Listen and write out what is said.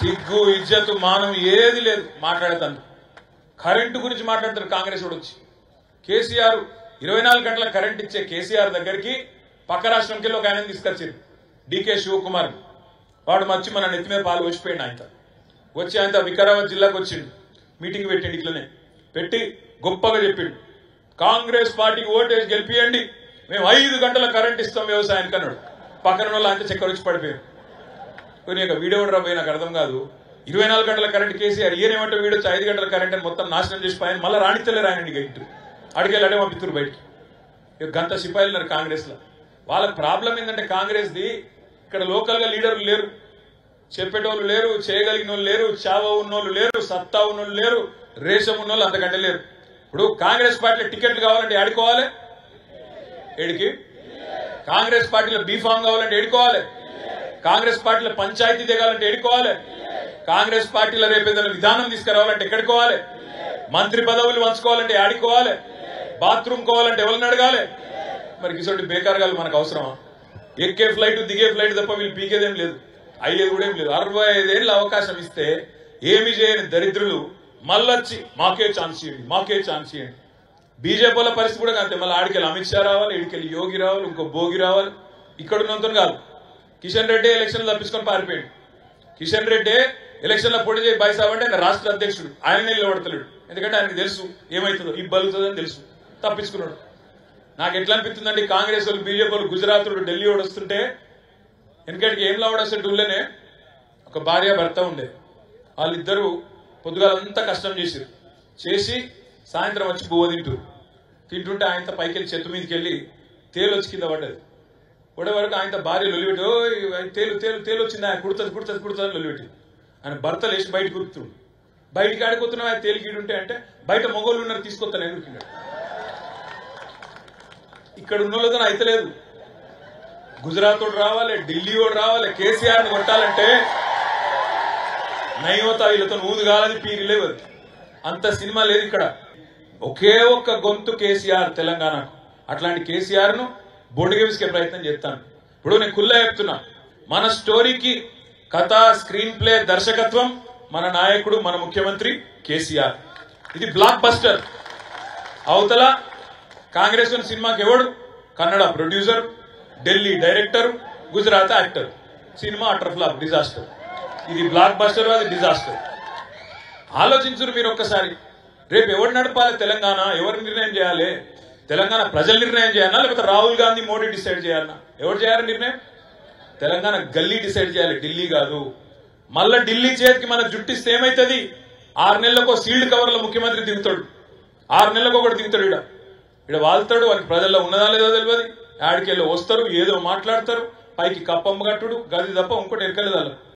సిగ్గు ఇజ్జతు మానం ఏది లేదు మాట్లాడతాను కరెంటు గురించి మాట్లాడతారు కాంగ్రెస్ వాడు వచ్చి కేసీఆర్ ఇరవై నాలుగు గంటల కరెంట్ ఇచ్చే కేసీఆర్ దగ్గరికి పక్క రాష్ట్రంకి వెళ్ళి ఒక ఆయన తీసుకొచ్చారు డికే శివకుమార్ వాడు వచ్చి మన నెత్తి మీద పాలు వచ్చిపోయింది ఆయన వచ్చి ఆయన వికారాబాద్ జిల్లాకు వచ్చిండు మీటింగ్ పెట్టిండు ఇట్లనే పెట్టి గొప్పగా చెప్పిండు కాంగ్రెస్ పార్టీకి ఓటేసి గెలిపియండి మేము ఐదు గంటల కరెంట్ ఇస్తాం వ్యవసాయానికి అన్నాడు పక్కన వాళ్ళు అంత చక్కెర వచ్చి పడిపోయారు కొన్ని యొక్క వీడియో కూడా పోయి నాకు అర్థం కాదు ఇరవై నాలుగు గంటల కరెంట్ కేసీఆర్ ఈయనేమంటే వీడియో వచ్చి ఐదు గంటల కరెంట్ అని మొత్తం నాశనం చేసి పోయాను మళ్ళీ రాణితలేరు ఆయన ఇక ఇటు అడిగేళ్ళు అడే పంపిస్తారు బయటికి ఇక గంట సిపాయిలు ఉన్నారు కాంగ్రెస్ లో వాళ్ళ ప్రాబ్లం ఏంటంటే కాంగ్రెస్ ది ఇక్కడ లోకల్ గా లీడర్లు లేరు చెప్పేటోళ్ళు లేరు చేయగలిగిన వాళ్ళు లేరు చావ ఉన్నోళ్ళు లేరు సత్తా ఉన్నోళ్ళు లేరు రేషం ఉన్నోళ్ళు అంతకంటే లేరు ఇప్పుడు కాంగ్రెస్ పార్టీలో టికెట్లు కావాలంటే ఆడుకోవాలి ఏడికి కాంగ్రెస్ పార్టీలో బీఫామ్ కావాలంటే ఏడుకోవాలి కాంగ్రెస్ పార్టీలో పంచాయతీ దిగాలంటే ఏడుకోవాలి కాంగ్రెస్ పార్టీలో రేపు ఏదైనా విధానం తీసుకురావాలంటే ఎక్కడికోవాలి మంత్రి పదవులు పంచుకోవాలంటే ఆడుకోవాలి బాత్రూమ్ కోవాలంటే ఎవరిని అడగాలి మరి ఇటువంటి బేకారగాలు మనకు అవసరమా ఎక్కే ఫ్లైట్ దిగే ఫ్లైట్ తప్ప వీళ్ళు పీకేదేం లేదు అయ్యేది కూడా ఏం లేదు అరవై ఐదేళ్ళు అవకాశం ఇస్తే ఏమి చేయని దరిద్రులు మళ్ళొచ్చి మాకే ఛాన్స్ ఇవ్వండి మాకే ఛాన్స్ ఇవ్వండి బీజేపీ వాళ్ళ పరిస్థితి కూడా అంతే మళ్ళీ ఆడికెళ్ళి అమిత్ షా రావాలి ఇడికెళ్ళి యోగి రావాలి ఇంకో భోగి రావాలి ఇక్కడ ఉన్నంత కాదు కిషన్ రెడ్డి ఎలక్షన్ తప్పించుకొని పారిపోయాడు కిషన్ రెడ్డి ఎలక్షన్ లో పోటీ చేసి బైసాబ్ అంటే ఆయన రాష్ట్ర అధ్యక్షుడు ఆయన నిలబడతలేడు ఎందుకంటే ఆయనకు తెలుసు ఏమవుతుందో ఇబ్బందుతుందని తెలుసు తప్పించుకున్నాడు నాకు ఎట్లా అనిపిస్తుందండి కాంగ్రెస్ వాళ్ళు బీజేపీ వాళ్ళు గుజరాత్ వాళ్ళు ఢిల్లీ వాడు వస్తుంటే ఎందుకంటే ఏం లావడ అసలు ఢిల్లీనే ఒక భార్య భర్త ఉండే వాళ్ళిద్దరూ పొద్దుగాలంతా కష్టం చేసారు చేసి సాయంత్రం వచ్చి బువ్వ తింటారు తింటుంటే ఆయనతో పైకి వెళ్ళి చెట్టు మీదకి వెళ్ళి తేలు వచ్చి కింద పడ్డది పడే వరకు ఆయనతో భార్య లొలిపెట్టి ఓ తేలు తేలు తేలు వచ్చింది ఆయన కుడుతుంది కుడుతుంది కుడుతుంది అని లొలిపెట్టి ఆయన భర్త లేచి బయట కుడుతుండు బయటికి ఆడిపోతున్నావు ఆయన తేలికి ఉంటే అంటే బయట మొగోళ్ళు ఉన్నారు తీసుకొస్తాను ఎదురుకున్నాడు ఇక్కడ ఉన్న వాళ్ళతో అయితలేదు గుజరాత్ వాడు రావాలి ఢిల్లీ వాడు రావాలి కేసీఆర్ ని కొట్టాలంటే నయోత వీళ్ళతో ఊదు కాలది పీరి లేవు అది. అంత సినిమా లేదు ఇక్కడ ఒకే ఒక్క గొంతు కేసీఆర్ తెలంగాణకు అట్లాంటి కేసీఆర్ ను బొడిగేసుకే ప్రయత్నం చేస్తాను ఇప్పుడు నేను కుల్లా చెప్తున్నా మన స్టోరీకి కథ స్క్రీన్ ప్లే దర్శకత్వం మన నాయకుడు మన ముఖ్యమంత్రి కేసీఆర్ ఇది బ్లాక్ బస్టర్ అవతల కాంగ్రెస్ ఉన్న సినిమాకి ఎవడు Kannada producer Delhi director Gujarat actor cinema utter flop disaster ఇది బ్లాక్ బస్టర్ అది డిజాస్టర్ ఆలోచించరు మీరు ఒక్కసారి రేపు ఎవరు నడపాలి తెలంగాణ ఎవరు నిర్ణయం చేయాలి తెలంగాణ ప్రజలు నిర్ణయం చేయాలా లేకపోతే రాహుల్ గాంధీ మోడీ డిసైడ్ చేయాలన్నా ఎవరు చేయాలి నిర్ణయం తెలంగాణ గల్లీ డిసైడ్ చేయాలి ఢిల్లీ కాదు మళ్ళా ఢిల్లీ చేతికి మన జుట్టిస్తే ఏమైతుంది ఆరు నెలలకు సీల్డ్ కవర్ల ముఖ్యమంత్రి దిగుతాడు ఆరు నెలలకు ఒకటి దిగుతాడు ఇడ ఇడ వాళ్తాడు వానికి ప్రజల్లో ఉన్నదా లేదో తెలియదు ఆడికెళ్ళి వస్తారు ఏదో మాట్లాడతారు పైకి కప్పమ్మ కట్టుడు గది తప్ప ఇంకోటి ఎరకలేదు వాళ్ళకు